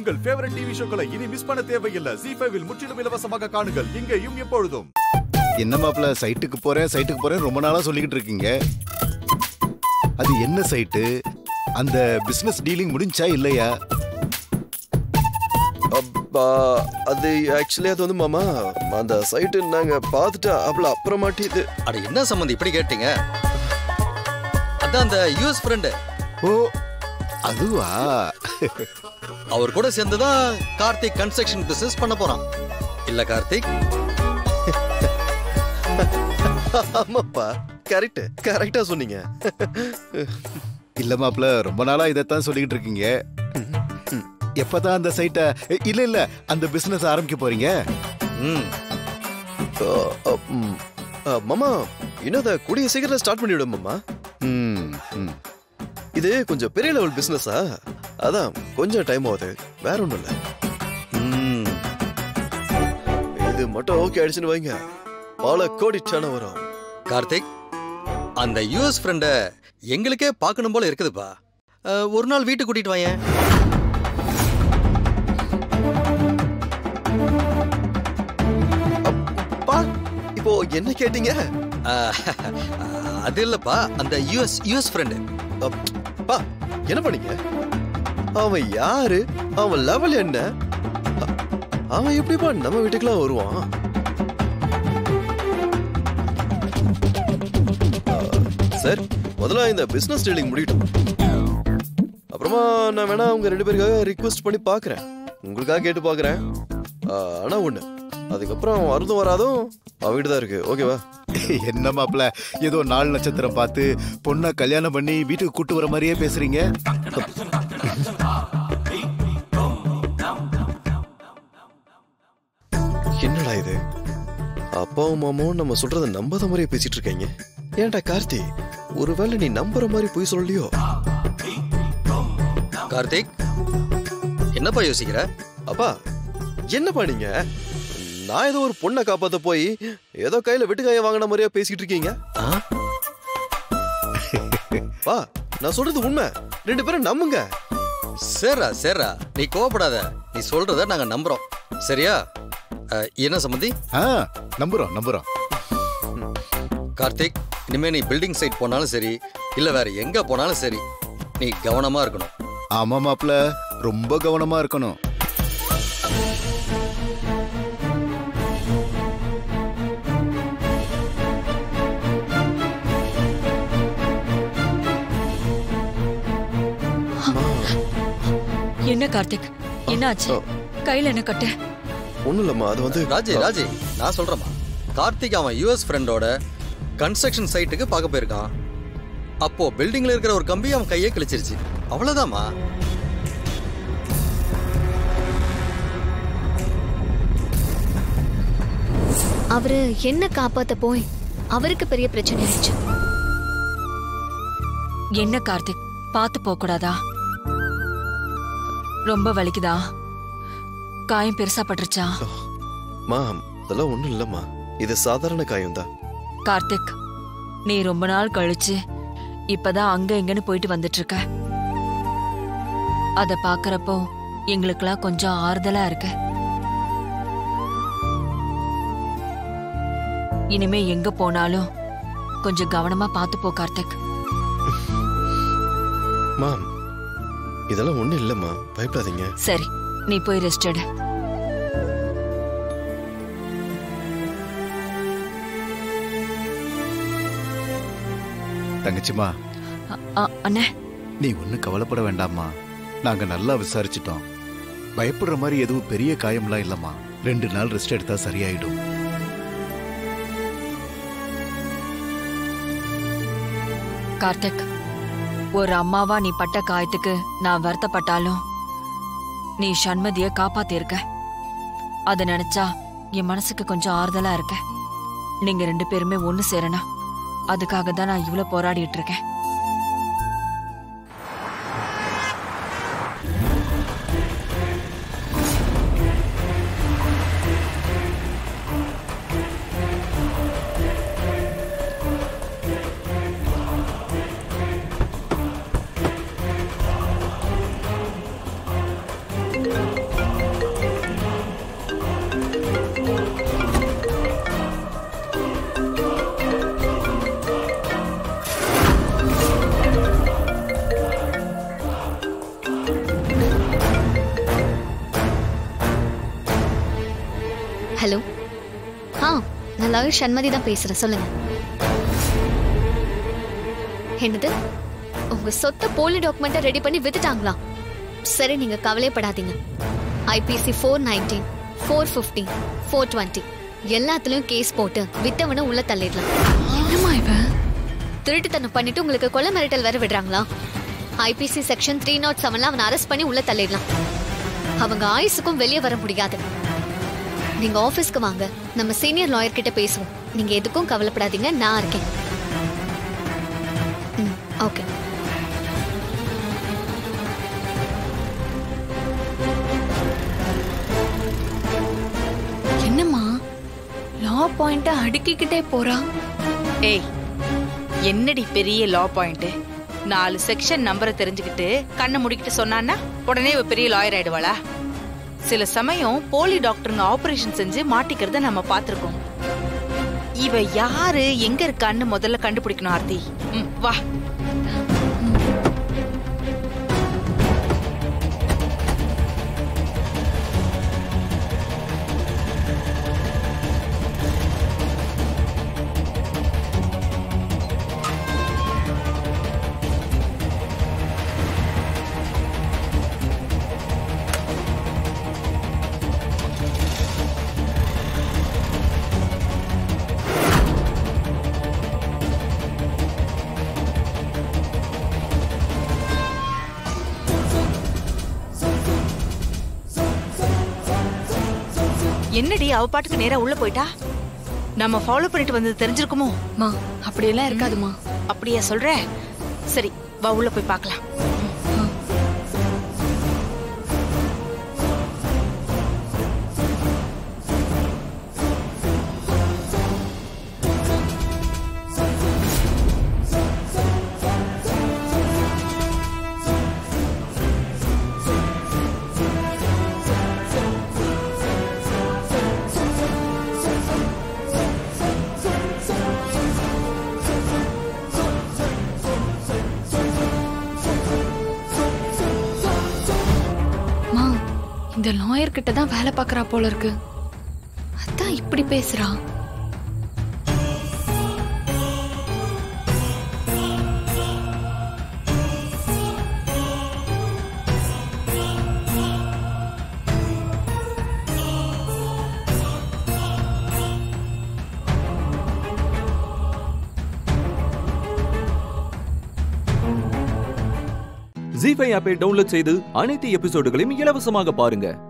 உங்கள் favourite TV ஷோக்களை இனி miss பண்ண தேவையில்லை ஜி ஃபைவில் முற்றிலும் இலவசமாக காணுங்கள் இங்கேயும் எப்பொழுதும் என்ன மாப்பிள்ள சைட்டுக்கு போறேன் சைட்டுக்கு போறேன் ரொம்ப நாளா சொல்லிக்கிட்டு இருக்கீங்க அது என்ன சைட்டு அந்த பிசினஸ் டீலிங் முடிஞ்சா இல்லையா அப்பா அது ஆக்சுவலி அது வந்து மாமா அந்த சைட்டு நாங்க பார்த்துட்டு அவ்வளோ அப்புறமாட்டி இது அட என்ன சம்மந்தி இப்படி கேட்டீங்க அதான் அந்த யூஎஸ் ஃப்ரெண்டு ஓ அதுவா அவர் கூட சேர்ந்து தான் கார்த்திக் கன்ஸ்ட்ரக்ஷன் பிசினஸ் பண்ண போறான் இல்ல கார்த்திக் ஆமாப்பா கரெக்ட் கரெக்டா சொன்னீங்க இல்ல மாப்பிள்ள ரொம்ப நாளா இதைத்தான் சொல்லிக்கிட்டு இருக்கீங்க எப்பதான் அந்த சைட்டை இல்ல இல்ல அந்த பிசினஸ் ஆரம்பிக்க போறீங்க ம் அ, அ, ம். அ, மாமா இன்னும் அதை கூடிய சீக்கிரம் ஸ்டார்ட் பண்ணிவிடும் மாமா ம், ம். இது கொஞ்சம் பெரிய லெவல் பிசினஸா அதான் கொஞ்சம் டைம் ஆகுது வேற ஒன்றும் இல்லை ம் இது மட்டும் ஓகே ஆயிடுச்சுன்னு வைங்க பல கோடி டர்ன் வரும் கார்த்திக் அந்த யூஎஸ் ஃப்ரெண்டை எங்களுக்கே பார்க்கணும் போல இருக்குதுப்பா அஹ், ஒரு நாள் வீட்டுக்கு கூட்டிட்டு வாயேன் பா இப்போ என்ன கேட்டீங்க அஹ், அது இல்லப்பா அந்த யூஎஸ் யூஎஸ் ஃப்ரெண்டு அப், பா என்ன பண்ணீங்க அவன் யாரு அவன் லெவல் என்ன அ- அவன் எப்படிப்பா நம்ம வீட்டுக்குலாம் வருவான் அ, சார் முதல்ல இந்த பிசினஸ் டீலிங் முடியட்டும் அப்புறமா நான் வேணா உங்க ரெண்டு பேருக்காக ரிக்வெஸ்ட் பண்ணி பார்க்கறேன் உங்களுக்காக கேட்டு பார்க்கறேன் அ, ஆனா ஒண்ணு அதுக்கப்புறம் வருதும் வராதும் அவ வீடு தான் இருக்கு ஓகேவா என்ன மாப்பிள்ள ஏதோ நாலு நட்சத்திரம் பார்த்து பொண்ணை கல்யாணம் பண்ணி வீட்டுக்கு கூட்டு வர மாதிரியே பேசுறீங்க என்னடா இது அப்பாவும் மாமாவும் நம்ம சொல்றத நம்பாத மாதிரியே பேசிட்டு இருக்காங்க ஏன்டா கார்த்தி ஒருவேளை நீ நம்புற மாதிரி போய் சொல்லியோ கார்த்திக் என்னப்பா யோசிக்கிற அப்பா என்னப்பா நீங்க நான் ஏதோ ஒரு பொண்ணை காப்பாத்த போய் ஏதோ கையில வெட்டுக்காய வாங்கின மாதிரியா பேசிட்டு இருக்கீங்க ஆ? பா நான் சொல்றது உண்மை ரெண்டு பேரும் நம்புங்க சரிடா சரிடா நீ கோவப்படாத நீ சொல்றத நாங்க நம்புறோம் சரியா அஹ், என்ன சம்மந்தி ஆ நம்புறோம் நம்புறோம் கார்த்திக் இனிமே நீ பில்டிங் சைட் போனாலும் சரி இல்ல வேற எங்க போனாலும் சரி நீ கவனமா இருக்கணும் ஆமா மாப்பிள்ள ரொம்ப கவனமா இருக்கணும் என்ன கார்த்திக் என்ன ஆச்சு கையில என்ன கட்டு ஒண்ணும் இல்லம்மா அது வந்து ராஜி ராஜி நான் சொல்றேம்மா கார்த்திக் அவன் யூஎஸ் ஃப்ரெண்டோட கன்ஸ்ட்ரக்ஷன் சைட்டுக்கு பார்க்க போயிருக்கான் அப்போ பில்டிங்ல இருக்கிற ஒரு கம்பி அவன் கையே கிழிச்சிருச்சு அவ்வளவுதாம்மா அவரு என்ன காப்பாத்த போய் அவருக்கு பெரிய பிரச்சனை ஆயிடுச்சு என்ன கார்த்திக் பார்த்து போக கூடாதா ரொம்ப வலிக்குதா காயம் பெருசா பட்டுருச்சா மா அதெல்லாம் ஒண்ணும் இல்லம்மா இது சாதாரண காயம் தான் கார்த்திக் நீ ரொம்ப நாள் கழிச்சு இப்பதான் அங்க இங்கன்னு போயிட்டு வந்துட்டு இருக்க அத பாக்குறப்போ எங்களுக்கெல்லாம் கொஞ்சம் ஆறுதலா இருக்கு இனிமே எங்க போனாலும் கொஞ்சம் கவனமா பார்த்து போ கார்த்திக் மாம் இதெல்லாம் ஒண்ணும் இல்லம்மா பயப்படாதீங்க சரி நீ போய் ரெஸ்ட் எடு தங்கச்சிமா அ- அ- அண்ணே நீ ஒன்னும் கவலைப்பட வேண்டாம்மா நாங்க நல்லா விசாரிச்சிட்டோம் பயப்படுற மாதிரி எதுவும் பெரிய காயம்லாம் இல்லம்மா ரெண்டு நாள் ரெஸ்ட் எடுத்தா சரியாயிடும் கார்த்திக் ஒரு அம்மாவா நீ பட்ட காயத்துக்கு நான் வருத்தப்பட்டாலும் நீ சண்மதிய காப்பாத்திருக்க அத நினைச்சா என் மனசுக்கு கொஞ்சம் ஆறுதலா இருக்க நீங்க ரெண்டு பேருமே ஒண்ணு சேரணும் அதுக்காக தான் நான் இவ்ளோ போராடிட்டு இருக்கேன் ஹலோ ஆ நான் லாயர் சண்மதி தான் பேசுறேன் சொல்லுங்க என்னது உங்க சொத்தை போலி டாக்குமெண்ட்டை ரெடி பண்ணி வித்துட்டாங்களா சரி நீங்க கவலைப்படாதீங்க IPC four nineteen four fifteen four twenty எல்லாத்துலயும் கேஸ் போட்டு வித்தவனை உள்ள தள்ளிடலாம் என்னம்மா இவன் திருட்டுத்தனம் பண்ணிட்டு உங்களுக்கு கொலை மிரட்டல் வேற விடுறாங்களா ஐபிசி செக்ஷன் த்ரீ நாட் செவன்ல அவனை அரெஸ்ட் பண்ணி உள்ள தள்ளிடலாம் அவங்க ஆயுசுக்கும் வெளியே வர முடியாது நீங்க ஆபீஸ்க்கு வாங்க நம்ம சீனியர் லாயர் கிட்ட பேசுவோம் நீங்க எதுக்கும் கவலைப்படாதீங்க நான் இருக்கேன் ம் ஓகே என்னம்மா லா பாயிண்ட அடுக்கிக்கிட்டே போறா ஏய் என்னடி பெரிய லா பாயிண்ட் நாலு செக்ஷன் நம்பரை தெரிஞ்சுக்கிட்டு கண்ணை முடிக்கிட்டு சொன்னான்னா உடனே இவ பெரிய லாயர் ஆயிடுவாளா சில சமயம் போலி டாக்டருங்க ஆபரேஷன் செஞ்சு மாட்டிக்கிறத நம்ம பார்த்திருக்கோம் இவ யாரு எங்க இருக்கான்னு முதல்ல கண்டுபிடிக்கணும் ஆர்த்தி ம், வா என்னடி அவ பாட்டுக்கு நேரா உள்ள போயிட்டா நம்ம ஃபாலோ பண்ணிட்டு வந்தது தெரிஞ்சிருக்குமோ மா அப்படியெல்லாம் இருக்காதுமா அப்படியா சொல்ற சரி வா உள்ள போய் பார்க்கலாம் மா இந்த லாயர் கிட்ட தான் வேலை பார்க்கறா போல இருக்கு அதான் இப்படி பேசுறா ஜி ஃபைவ் ஆப்பை டவுன்லோட் செய்து அனைத்து எபிசோடுகளையும் இலவசமாக பாருங்க